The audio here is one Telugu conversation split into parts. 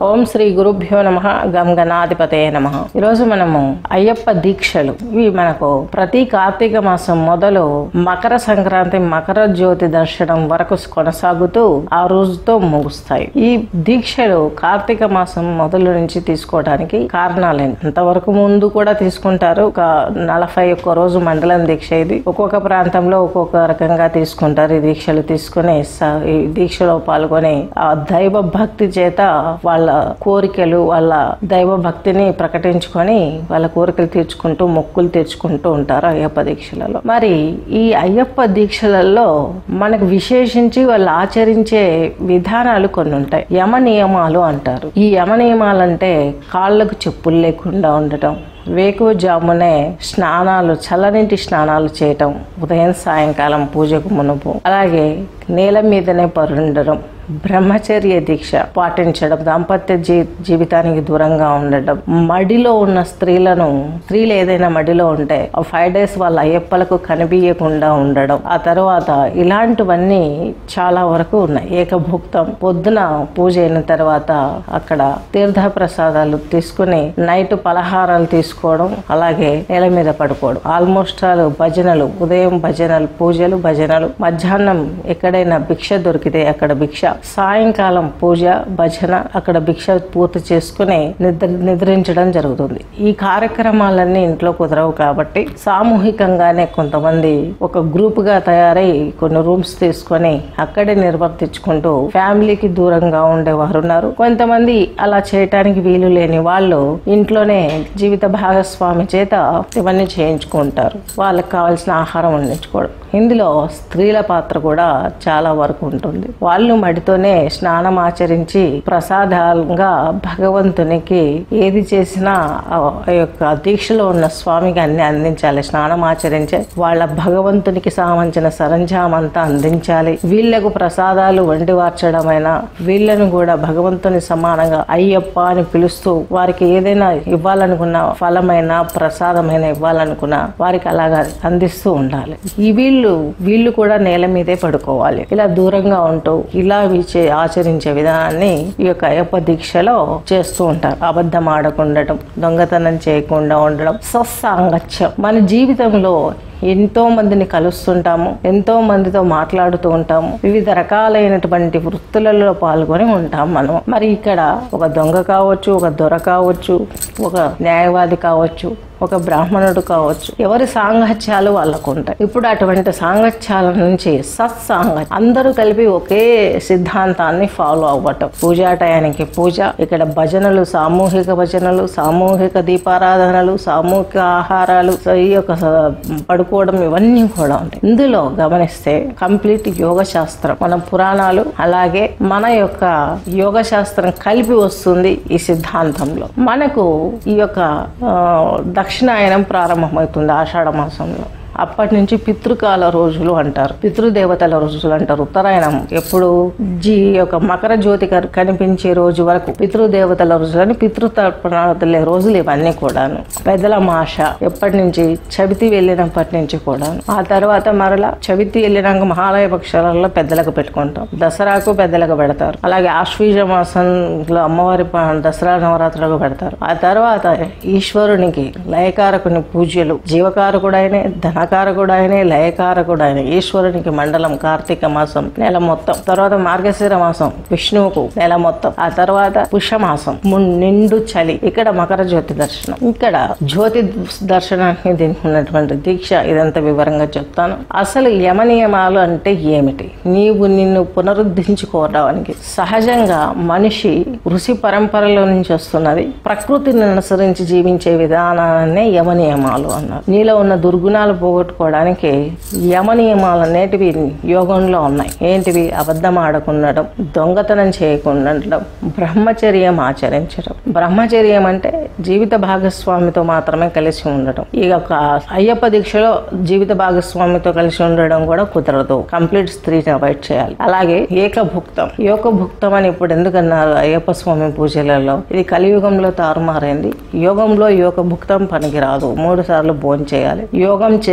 ఓం శ్రీ గురుభ్యో నమ గం గణాధిపతే నమ ఈరోజు మనము అయ్యప్ప దీక్షలు ఇవి మనకు ప్రతి కార్తీక మాసం మొదలు మకర సంక్రాంతి మకర జ్యోతి దర్శనం వరకు కొనసాగుతూ ఆ రోజుతో ముగుస్తాయి ఈ దీక్షలు కార్తీక మాసం మొదలు నుంచి తీసుకోవడానికి కారణాలు అంతవరకు ముందు కూడా తీసుకుంటారు ఒక నలభై ఒక్క రోజు మండలం దీక్ష ఇది ఒక్కొక్క ప్రాంతంలో ఒక్కొక్క రకంగా తీసుకుంటారు ఈ దీక్షలు తీసుకుని స- ఈ దీక్షలో పాల్గొని ఆ దైవ భక్తి చేత వాళ్ళ కోరికలు వాళ్ళ దైవ భక్తిని ప్రకటించుకొని వాళ్ళ కోరికలు తీర్చుకుంటూ మొక్కులు తీర్చుకుంటూ ఉంటారు అయ్యప్ప దీక్షలలో మరి ఈ అయ్యప్ప దీక్షలలో మనకు విశేషించి వాళ్ళు ఆచరించే విధానాలు కొన్ని ఉంటాయి యమ నియమాలు అంటారు ఈ యమ నియమాలు అంటే కాళ్ళకు చెప్పులు లేకుండా ఉండటం వేకువజామునే స్నానాలు చల్లనింటి స్నానాలు చేయటం ఉదయం సాయంకాలం పూజకు మునుపు అలాగే నేల మీదనే పరుండడం బ్రహ్మచర్య దీక్ష పాటించడం దాంపత్య జీ జీవితానికి దూరంగా ఉండడం మడిలో ఉన్న స్త్రీలను స్త్రీలు ఏదైనా మడిలో ఉంటే ఆ ఫైవ్ డేస్ వాళ్ళ అయ్యప్పలకు కనిపించకుండా ఉండడం ఆ తర్వాత ఇలాంటివన్నీ చాలా వరకు ఉన్నాయి ఏకభుక్తం పొద్దున పూజ అయిన తర్వాత అక్కడ తీర్థ ప్రసాదాలు తీసుకుని నైట్ పలహారాలు తీసుకోవడం అలాగే నేల మీద పడుకోవడం ఆల్మోస్ట్ ఆల్ భజనలు ఉదయం భజనలు పూజలు భజనలు మధ్యాహ్నం ఎక్కడైనా భిక్ష దొరికితే అక్కడ భిక్ష సాయంకాలం పూజ భజన అక్కడ భిక్ష పూర్తి చేసుకుని నిద్ర నిద్రించడం జరుగుతుంది ఈ కార్యక్రమాలన్నీ ఇంట్లో కుదరవు కాబట్టి సామూహికంగానే కొంతమంది ఒక గ్రూప్ గా తయారై కొన్ని రూమ్స్ తీసుకొని అక్కడే నిర్వర్తించుకుంటూ ఫ్యామిలీకి దూరంగా ఉండేవారు ఉన్నారు కొంతమంది అలా చేయటానికి వీలు లేని వాళ్ళు ఇంట్లోనే జీవిత భాగస్వామి చేత ఇవన్నీ చేయించుకుంటారు వాళ్ళకి కావాల్సిన ఆహారం వండించుకోవడం ఇందులో స్త్రీల పాత్ర కూడా చాలా వరకు ఉంటుంది వాళ్ళు మడితోనే స్నానం ఆచరించి ప్రసాదాలుగా భగవంతునికి ఏది చేసినా ఆ ఆ యొక్క దీక్షలో ఉన్న స్వామికి అన్ని అందించాలి స్నానం ఆచరించే వాళ్ళ భగవంతునికి సంబంధించిన సరంజాం అంతా అందించాలి వీళ్లకు ప్రసాదాలు వండి వార్చడమైనా వీళ్ళను కూడా భగవంతుని సమానంగా అయ్యప్ప అని పిలుస్తూ వారికి ఏదైనా ఇవ్వాలనుకున్న ఫలమైన ప్రసాదమైన ఇవ్వాలనుకున్న వారికి అలాగా అందిస్తూ ఉండాలి ఈ వీళ్ళు వీళ్ళు కూడా నేల మీదే పడుకోవాలి ఇలా దూరంగా ఉంటూ ఇలా వీచే ఆచరించే విధానాన్ని ఈ యొక్క అయ్యప్ప దీక్షలో చేస్తూ ఉంటారు అబద్ధం ఆడకుండటం దొంగతనం చేయకుండా ఉండడం సత్సాంగత్యం మన జీవితంలో ఎంతో మందిని కలుస్తుంటాము ఎంతో మందితో మాట్లాడుతూ ఉంటాము వివిధ రకాలైనటువంటి వృత్తులలో పాల్గొని ఉంటాం మనం మరి ఇక్కడ ఒక దొంగ కావచ్చు ఒక దొర కావచ్చు ఒక న్యాయవాది కావచ్చు ఒక బ్రాహ్మణుడు కావచ్చు ఎవరి సాంగత్యాలు వాళ్ళకు ఉంటాయి ఇప్పుడు అటువంటి సాంగత్యాల నుంచి సత్సాంగత్యం అందరూ కలిపి ఒకే సిద్ధాంతాన్ని ఫాలో అవ్వటం పూజా టయానికి పూజ ఇక్కడ భజనలు సామూహిక భజనలు సామూహిక దీపారాధనలు సామూహిక ఆహారాలు సో ఈ యొక్క స- పడుకోవడం ఇవన్నీ కూడా ఉంటాయి ఇందులో గమనిస్తే కంప్లీట్ యోగ శాస్త్రం మన పురాణాలు అలాగే మన యొక్క యోగ శాస్త్రం కలిపి వస్తుంది ఈ సిద్ధాంతంలో మనకు ఈ యొక్క ఆ, దక్షిణాయనం ప్రారంభమవుతుంది ఆషాఢ మాసంలో అప్పటి నుంచి పితృకాల రోజులు అంటారు పితృదేవతల రోజులు అంటారు ఉత్తరాయణం ఎప్పుడు జీ యొక్క మకర జ్యోతి కర్- కనిపించే రోజు వరకు పితృదేవతల రోజులు అని పితృతర్పణాలు తెలియ రోజులు ఇవన్నీ కూడాను పెద్దల మాష ఎప్పటి నుంచి చవితి వెళ్ళినప్పటి నుంచి కూడాను ఆ తర్వాత మరలా చవితి వెళ్ళినాక మహాలయ పక్షాలలో పెద్దలకు పెట్టుకుంటాం దసరాకు పెద్దలకు పెడతారు అలాగే ఆశ్వీజ మాసంలో అమ్మవారి ప- దసరా నవరాత్రులకు పెడతారు ఆ తర్వాత ఈశ్వరునికి లయకారకుని పూజలు జీవకారకుడైన ధనకారకుడైన లయకారకుడైన ఈశ్వరునికి మండలం కార్తీక మాసం నెల మొత్తం తర్వాత మార్గశిర మాసం విష్ణువుకు నెల మొత్తం ఆ తర్వాత పుష్యమాసం ము- నిండు చలి ఇక్కడ మకర జ్యోతి దర్శనం ఇక్కడ జ్యోతి దర్శనానికి దీనికి ఉన్నటువంటి దీక్ష ఇదంతా వివరంగా చెప్తాను అసలు యమ నియమాలు అంటే ఏమిటి నీవు నిన్ను పునరుద్ధరించుకోవడానికి సహజంగా మనిషి ఋషి పరంపరలో నుంచి వస్తున్నది ప్రకృతిని అనుసరించి జీవించే విధానాన్నే యమ నియమాలు అన్నారు నీలో ఉన్న దుర్గుణాలు పోగొట్టుకోవడానికి యమ నియమాలు అనేటివి యోగంలో ఉన్నాయి ఏంటివి అబద్ధం ఆడకుండడం దొంగతనం చేయకుండా ఉండడం బ్రహ్మచర్యం ఆచరించడం బ్రహ్మచర్యం అంటే జీవిత భాగస్వామితో మాత్రమే కలిసి ఉండడం ఈ యొక్క అయ్యప్ప దీక్షలో జీవిత భాగస్వామితో కలిసి ఉండడం కూడా కుదరదు కంప్లీట్ స్త్రీని అవాయిడ్ చేయాలి అలాగే ఏకభుక్తం యోగభుక్తం అని ఇప్పుడు ఎందుకన్నారు అయ్యప్ప స్వామి పూజలలో ఇది కలియుగంలో తారుమారైంది యోగంలో యోగభుక్తం పనికిరాదు మూడు సార్లు భోజనం చేయాలి యోగం చేసి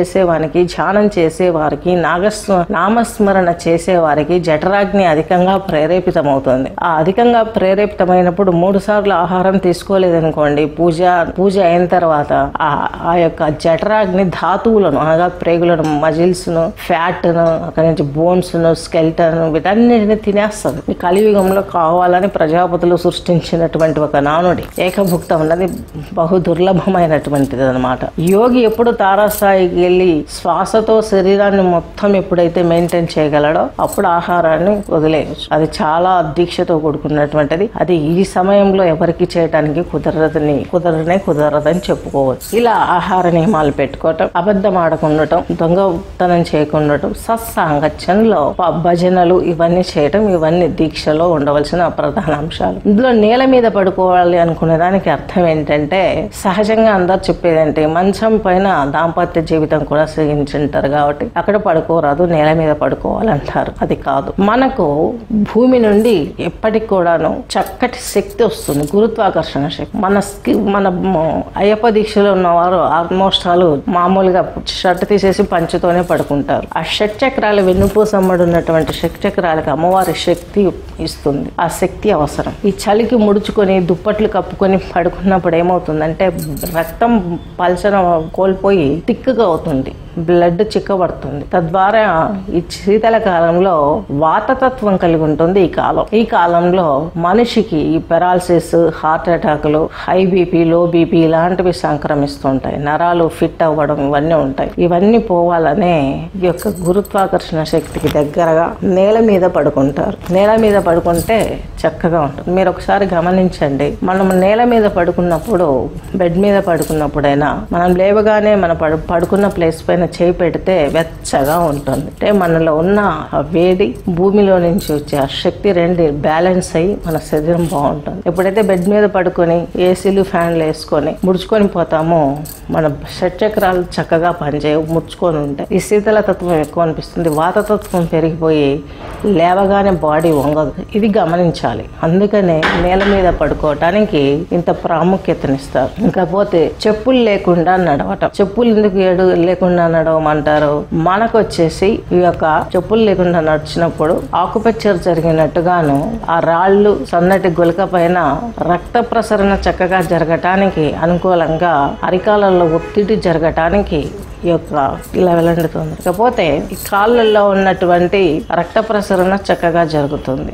చేసేవానికి ధ్యానం చేసేవారికి నాగస్మ నామస్మరణ చేసేవారికి జఠరాగ్ని అధికంగా ప్రేరేపితమవుతుంది ఆ అధికంగా ప్రేరేపితమైనప్పుడు మూడు సార్లు ఆహారం తీసుకోలేదనుకోండి పూజ పూజ అయిన తర్వాత ఆ ఆ యొక్క జఠరాగ్ని ధాతువులను అనగా ప్రేగులను మజిల్స్ ను ఫ్యాట్ ను అక్కడి నుంచి బోన్స్ ను స్కెల్టన్ వీటన్నిటిని తినేస్తుంది ఈ కలియుగంలో కావాలని ప్రజాపతులు సృష్టించినటువంటి ఒక నానుడి ఏకభుక్తం ఉన్నది బహు దుర్లభమైనటువంటిది అనమాట యోగి ఎప్పుడు తారాస్థాయికి వెళ్ళి శ్వాసతో శరీరాన్ని మొత్తం ఎప్పుడైతే మెయింటైన్ చేయగలడో అప్పుడు ఆహారాన్ని వదిలేయచ్చు అది చాలా దీక్షతో కూడుకున్నటువంటిది అది ఈ సమయంలో ఎవరికి చేయడానికి కుదరదని కుదరనే కుదరదని చెప్పుకోవచ్చు ఇలా ఆహార నియమాలు పెట్టుకోవటం అబద్ధం ఆడకుండటం దొంగతనం చేయకుండటం సత్సాంగత్యంలో ప- భజనలు ఇవన్నీ చేయటం ఇవన్నీ దీక్షలో ఉండవలసిన ప్రధాన అంశాలు ఇందులో నేల మీద పడుకోవాలి అనుకునే దానికి అర్థం ఏంటంటే సహజంగా అందరు చెప్పేదంటే మంచం పైన దాంపత్య జీవితం కూడా సాగించుంటారు కాబట్టి అక్కడ పడుకోరాదు నేల మీద పడుకోవాలంటారు అది కాదు మనకు భూమి నుండి ఎప్పటికి కూడాను చక్కటి శక్తి వస్తుంది గురుత్వాకర్షణ శక్తి మన స్కి- మన మ- అయ్యప్ప దీక్షలో ఉన్నవారు ఆల్మోస్ట్ వాళ్ళు మామూలుగా షర్ట్ తీసేసి పంచుతోనే పడుకుంటారు ఆ షట్ చక్రాలు వెన్నుపూసమ్మడి ఉన్నటువంటి షట్ చక్రాలకు అమ్మవారి శక్తి ఇస్తుంది ఆ శక్తి అవసరం ఈ చలికి ముడుచుకొని దుప్పట్లు కప్పుకొని పడుకున్నప్పుడు ఏమవుతుందంటే రక్తం పల్చన కోల్పోయి తిక్కుగా అవుతుంది బ్లడ్ చిక్కబడుతుంది తద్వారా ఈ శీతల కాలంలో వాతతత్వం కలిగి ఉంటుంది ఈ కాలం ఈ కాలంలో మనిషికి ఈ పెరాలసిస్ హార్ట్ అటాకులు హై బీపీ లో బీపీ ఇలాంటివి సంక్రమిస్తుంటాయి నరాలు ఫిట్ అవ్వడం ఇవన్నీ ఉంటాయి ఇవన్నీ పోవాలనే ఈ యొక్క గురుత్వాకర్షణ శక్తికి దగ్గరగా నేల మీద పడుకుంటారు నేల మీద పడుకుంటే చక్కగా ఉంటుంది మీరు ఒకసారి గమనించండి మనం నేల మీద పడుకున్నప్పుడు బెడ్ మీద పడుకున్నప్పుడైనా మనం లేవగానే మన పడు పడుకున్న ప్లేస్ పైన చేయి పెడితే వెచ్చగా ఉంటుంది అంటే మనలో ఉన్న ఆ వేడి భూమిలో నుంచి వచ్చే ఆ శక్తి రెండు బ్యాలెన్స్ అయ్యి మన శరీరం బాగుంటుంది ఎప్పుడైతే బెడ్ మీద పడుకొని ఏసీలు ఫ్యాన్లు వేసుకొని ముడుచుకొని పోతామో మన షట్చక్రాలు చక్కగా పనిచేయవు ముడుచుకొని ఉంటాయి ఈ శీతల తత్వం ఎక్కువ అనిపిస్తుంది వాతతత్వం పెరిగిపోయి లేవగానే బాడీ వంగదు ఇది గమనించాలి అందుకనే నేల మీద పడుకోవటానికి ఇంత ప్రాముఖ్యతనిస్తారు ఇంకపోతే చెప్పులు లేకుండా నడవటం చెప్పులు ఎందుకు ఏడు లేకుండా నడవమంటారు మనకు వచ్చేసి ఈ యొక్క చెప్పులు లేకుండా నడిచినప్పుడు ఆకుపచ్చర్ జరిగినట్టుగాను ఆ రాళ్ళు సన్నటి గులక పైన రక్త ప్రసరణ చక్కగా జరగటానికి అనుకూలంగా అరికాలలో ఒత్తిడి జరగటానికి ఈ యొక్క ఇలా వెల్లడుతుంది ఇకపోతే ఈ కాళ్ళల్లో ఉన్నటువంటి రక్త ప్రసరణ చక్కగా జరుగుతుంది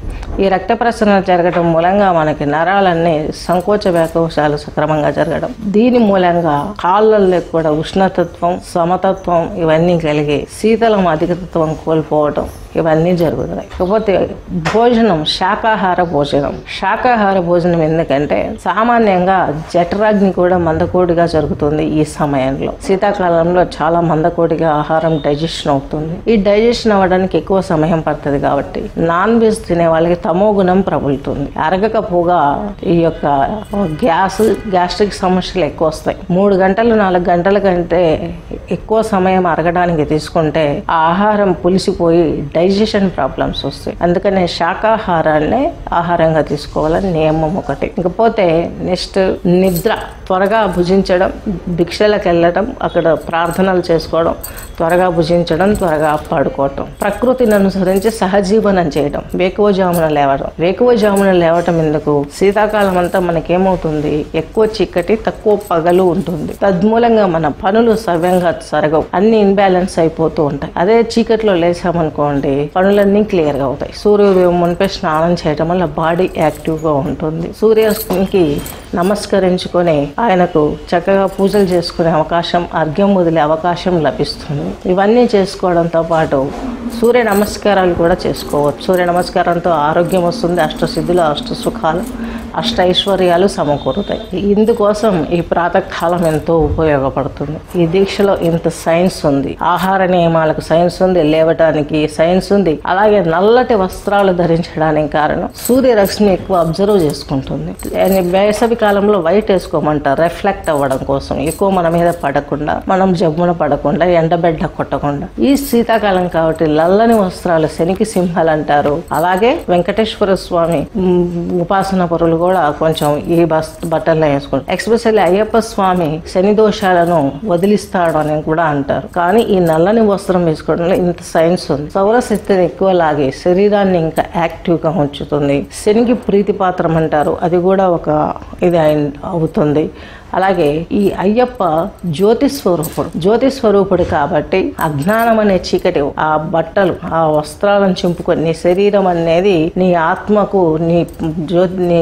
ఈ రక్త ప్రసరణ జరగడం మూలంగా మనకి నరాలన్నీ సంకోచ వ్యాకోశాలు సక్రమంగా జరగడం దీని మూలంగా కాళ్ళల్లో కూడా ఉష్ణతత్వం సమతత్వం ఇవన్నీ కలిగి శీతలం అధికతత్వం కోల్పోవడం ఇవన్నీ జరుగుతున్నాయి కాకపోతే భోజనం శాకాహార భోజనం శాకాహార భోజనం ఎందుకంటే సామాన్యంగా జఠరాగ్ని కూడా మందకోడిగా జరుగుతుంది ఈ సమయంలో శీతాకాలంలో చాలా మందకోడిగా ఆహారం డైజెషన్ అవుతుంది ఈ డైజెషన్ అవ్వడానికి ఎక్కువ సమయం పడుతుంది కాబట్టి నాన్ వెజ్ తినే వాళ్ళకి తమో గుణం ప్రబలుతుంది అరగకపోగా ఈ యొక్క గ్యాస్ గ్యాస్ట్రిక్ సమస్యలు ఎక్కువ వస్తాయి మూడు గంటలు నాలుగు గంటల కంటే ఎక్కువ సమయం అరగడానికి తీసుకుంటే ఆ ఆహారం పులిసిపోయి డైజెషన్ ప్రాబ్లమ్స్ వస్తాయి అందుకనే శాకాహారాన్ని ఆహారంగా తీసుకోవాలని నియమం ఒకటి ఇకపోతే నెక్స్ట్ నిద్ర త్వరగా భుజించడం భిక్షలకు వెళ్ళడం అక్కడ ప్రార్థనలు చేసుకోవడం త్వరగా భుజించడం త్వరగా పడుకోవటం ప్రకృతిని అనుసరించి సహజీవనం చేయడం వేకువజామున లేవడం వేకువజామున లేవటం ఎందుకు శీతాకాలం అంతా మనకేమవుతుంది ఎక్కువ చీకటి తక్కువ పగలు ఉంటుంది తద్మూలంగా మన పనులు సవ్యంగా జరగవు అన్ని ఇన్బ్యాలెన్స్ అయిపోతూ ఉంటాయి అదే చీకట్లో లేసామనుకోండి పనులన్నీ క్లియర్ గా అవుతాయి సూర్యోదయం మునిపే స్నానం చేయడం వల్ల బాడీ యాక్టివ్ గా ఉంటుంది సూర్యునికి నమస్కరించుకొని ఆయనకు చక్కగా పూజలు చేసుకునే అవకాశం అర్ఘ్యం వదిలే అవకాశం లభిస్తుంది ఇవన్నీ చేసుకోవడంతో పాటు సూర్య నమస్కారాలు కూడా చేసుకోవచ్చు సూర్య నమస్కారంతో ఆరోగ్యం వస్తుంది అష్టసిద్ధులు అష్ట సుఖాలు అష్ట ఐశ్వర్యాలు సమకూరుతాయి ఇందుకోసం ఈ ప్రాతకాలం ఎంతో ఉపయోగపడుతుంది ఈ దీక్షలో ఇంత సైన్స్ ఉంది ఆహార నియమాలకు సైన్స్ ఉంది లేవటానికి సైన్స్ ఉంది అలాగే నల్లటి వస్త్రాలు ధరించడానికి కారణం సూర్యరశ్మి ఎక్కువ అబ్జర్వ్ చేసుకుంటుంది అండ్ వేసవి కాలంలో వైట్ వేసుకోమంటారు రిఫ్లెక్ట్ అవ్వడం కోసం ఎక్కువ మన మీద పడకుండా మనం జమ్మున పడకుండా ఎండబెడ్డ కొట్టకుండా ఈ శీతాకాలం కాబట్టి నల్లని వస్త్రాలు శనికి సింహాలు అంటారు అలాగే వెంకటేశ్వర స్వామి ఉమ్, ఉపాసన పరులు కూడా కొంచెం ఈ బస్ బట్టలు వేసుకుంటారు ఎక్స్పెషల్లీ అయ్యప్ప స్వామి శని దోషాలను వదిలిస్తాడు అని కూడా అంటారు కానీ ఈ నల్లని వస్త్రం వేసుకోవడంలో ఇంత సైన్స్ ఉంది సౌరశక్తిని ఎక్కువ లాగి శరీరాన్ని ఇంకా యాక్టివ్ గా ఉంచుతుంది శనికి ప్రీతిపాత్రం అంటారు అది కూడా ఒక ఇది అయి- అవుతుంది అలాగే ఈ అయ్యప్ప జ్యోతి స్వరూపుడు జ్యోతి స్వరూపుడు కాబట్టి అజ్ఞానం అనే చీకటి ఆ బట్టలు ఆ వస్త్రాలను చింపుకొని నీ శరీరం అనేది నీ ఆత్మకు నీ జ్యోతి నీ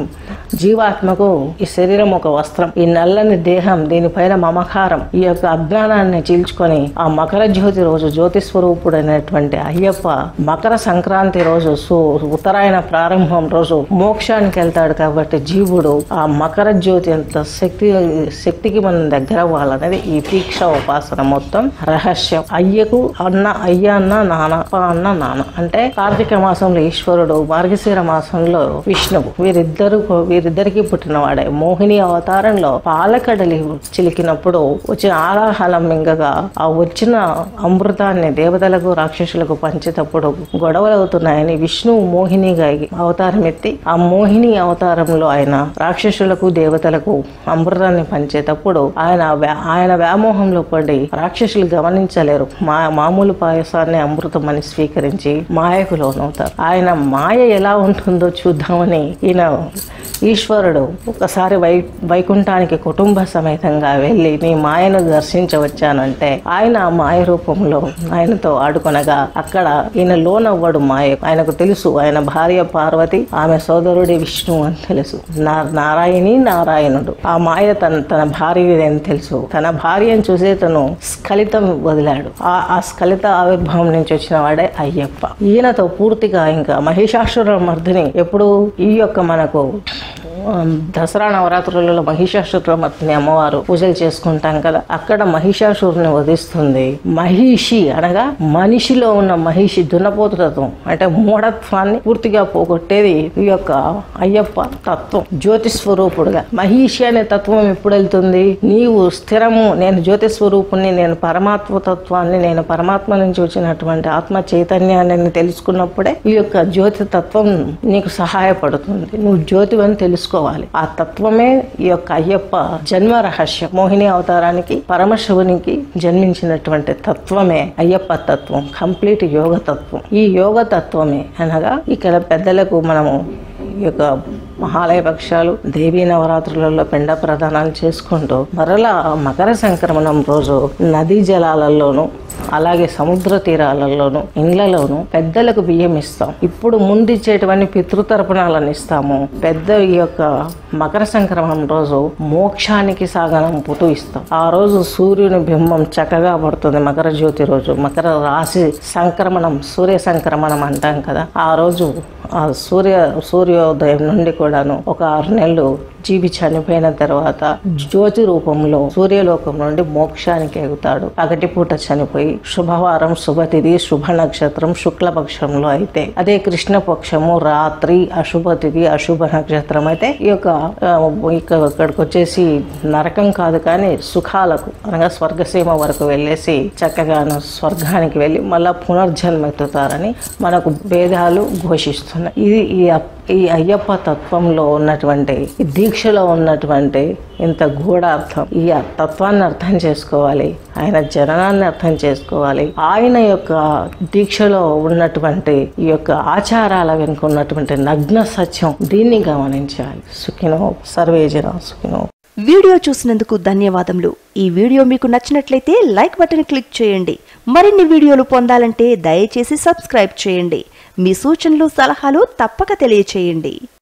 జీవాత్మకు ఈ శరీరం ఒక వస్త్రం ఈ నల్లని దేహం దీనిపైన మమకారం ఈ యొక్క అజ్ఞానాన్ని చీల్చుకొని ఆ మకర జ్యోతి రోజు జ్యోతి స్వరూపుడైనటువంటి అయ్యప్ప మకర సంక్రాంతి రోజు సు ఉత్తరాయణ ప్రారంభం రోజు మోక్షానికి వెళ్తాడు కాబట్టి జీవుడు ఆ మకర జ్యోతి ఎంత శక్తి శక్తికి మనం దగ్గర అవ్వాలనేది ఈ దీక్ష ఉపాసన మొత్తం రహస్యం అయ్యకు అన్న అయ్య అన్న నాన్న అప్ప అన్న నాన్న అంటే కార్తీక మాసంలో ఈశ్వరుడు మార్గశిర మాసంలో విష్ణువు వీరిద్దరు వీరిద్దరికి పుట్టినవాడే మోహిని అవతారంలో పాలకడలి చిలికినప్పుడు వచ్చిన ఆలాహలం మింగగా ఆ వచ్చిన అమృతాన్ని దేవతలకు రాక్షసులకు పంచేటప్పుడు గొడవలు అవుతున్నాయని విష్ణువు మోహినిగా అవతారం ఎత్తి ఆ మోహిని అవతారంలో ఆయన రాక్షసులకు దేవతలకు అమృతాన్ని పంచేటప్పుడు ఆయన వ్యా- ఆయన వ్యామోహంలో పడి రాక్షసులు గమనించలేరు మా మామూలు పాయసాన్ని అమృతం అని స్వీకరించి మాయకు లోనవుతారు ఆయన మాయ ఎలా ఉంటుందో చూద్దామని ఈయన ఈశ్వరుడు ఒకసారి వై వైకుంఠానికి కుటుంబ సమేతంగా వెళ్ళి నీ మాయను దర్శించవచ్చానంటే ఆయన ఆ మాయ రూపంలో ఆయనతో ఆడుకొనగా అక్కడ ఈయన లోనవ్వడు మాయ ఆయనకు తెలుసు ఆయన భార్య పార్వతి ఆమె సోదరుడి విష్ణు అని తెలుసు నా- నారాయణి నారాయణుడు ఆ మాయ తన తన భార్య అని తెలుసు తన భార్యను చూసే తను స్ఖలితం వదిలాడు ఆ ఆ స్ఖలిత ఆవిర్భావం నుంచి వచ్చిన వాడే అయ్యప్ప ఈయనతో పూర్తిగా ఇంకా మహిషాసుర మర్దిని ఎప్పుడు ఈ యొక్క మనకు ఆ, దసరా నవరాత్రులలో మహిషాసురమర్దిని అమ్మవారు పూజలు చేసుకుంటాం కదా అక్కడ మహిషాసురుని వధిస్తుంది మహిషి అనగా మనిషిలో ఉన్న మహిషి దున్నపోతు తత్వం అంటే మూఢత్వాన్ని పూర్తిగా పోగొట్టేది ఈ యొక్క అయ్యప్ప తత్వం జ్యోతి స్వరూపుడుగా మహిషి అనే తత్వం ఎప్పుడు వెళ్తుంది నీవు స్థిరము నేను జ్యోతి స్వరూపుణ్ణి నేను పరమాత్మ తత్వాన్ని నేను పరమాత్మ నుంచి వచ్చినటువంటి ఆత్మ చైతన్యాన్ని నేను తెలుసుకున్నప్పుడే ఈ యొక్క జ్యోతి తత్వం నీకు సహాయపడుతుంది నువ్వు జ్యోతి అని తెలుసుకోవాలి ఆ తత్వమే ఈ యొక్క అయ్యప్ప జన్మ రహస్యం మోహిని అవతారానికి పరమశివునికి జన్మించినటువంటి తత్వమే అయ్యప్ప తత్వం కంప్లీట్ యోగ తత్వం ఈ యోగ తత్వమే అనగా ఇక్కడ పెద్దలకు మనము ఈ యొక్క మహాలయ పక్షాలు దేవీ నవరాత్రులలో పిండ ప్రదానాలు చేసుకుంటూ మరలా మకర సంక్రమణం రోజు నదీ జలాలలోను అలాగే సముద్ర తీరాలలోను ఇండ్లలోను పెద్దలకు బియ్యం ఇస్తాం ఇప్పుడు ముందు ఇచ్చేటువంటి పితృతర్పణాలను ఇస్తాము పెద్ద ఈ యొక్క మకర సంక్రమణం రోజు మోక్షానికి సాగనంపుతూ ఇస్తాం ఆ రోజు సూర్యుని బింబం చక్కగా పడుతుంది మకర జ్యోతి రోజు మకర రాశి సంక్రమణం సూర్య సంక్రమణం అంటాం కదా ఆ రోజు ఆ సూర్య సూర్యోదయం నుండి కూడాను ఒక ఆరు నెలలు జీవి చనిపోయిన తర్వాత జ్యోతి రూపంలో సూర్యలోకం నుండి మోక్షానికి ఎగుతాడు పగటిపూట చనిపోయి శుభవారం శుభతిథి శుభ నక్షత్రం శుక్లపక్షంలో అయితే అదే కృష్ణ పక్షము రాత్రి అశుభ తిథి అశుభ నక్షత్రం అయితే ఈ యొక్క ఆ, ఇక్క- ఇక్కడికి వచ్చేసి నరకం కాదు కానీ సుఖాలకు అనగా స్వర్గసీమ వరకు వెళ్ళేసి చక్కగాను స్వర్గానికి వెళ్ళి మళ్ళా పునర్జన్మ ఎత్తుతారని మనకు భేదాలు ఘోషిస్తున్నాయి ఇది ఈ అప్- ఈ అయ్యప్ప తత్వంలో ఉన్నటువంటి ఈ దీక్షలో ఉన్నటువంటి ఇంత గూఢార్థం ఈ తత్వాన్ని అర్థం చేసుకోవాలి ఆయన జననాన్ని అర్థం చేసుకోవాలి ఆయన యొక్క దీక్షలో ఉన్నటువంటి ఈ యొక్క ఆచారాల వెనుక ఉన్నటువంటి నగ్న సత్యం దీన్ని గమనించాలి సుఖినో సర్వేజన సుఖినో వీడియో చూసినందుకు ధన్యవాదములు ఈ వీడియో మీకు నచ్చినట్లయితే లైక్ బటన్ క్లిక్ చేయండి మరిన్ని వీడియోలు పొందాలంటే దయచేసి సబ్స్క్రైబ్ చేయండి మీ సూచనలు సలహాలు తప్పక తెలియచేయండి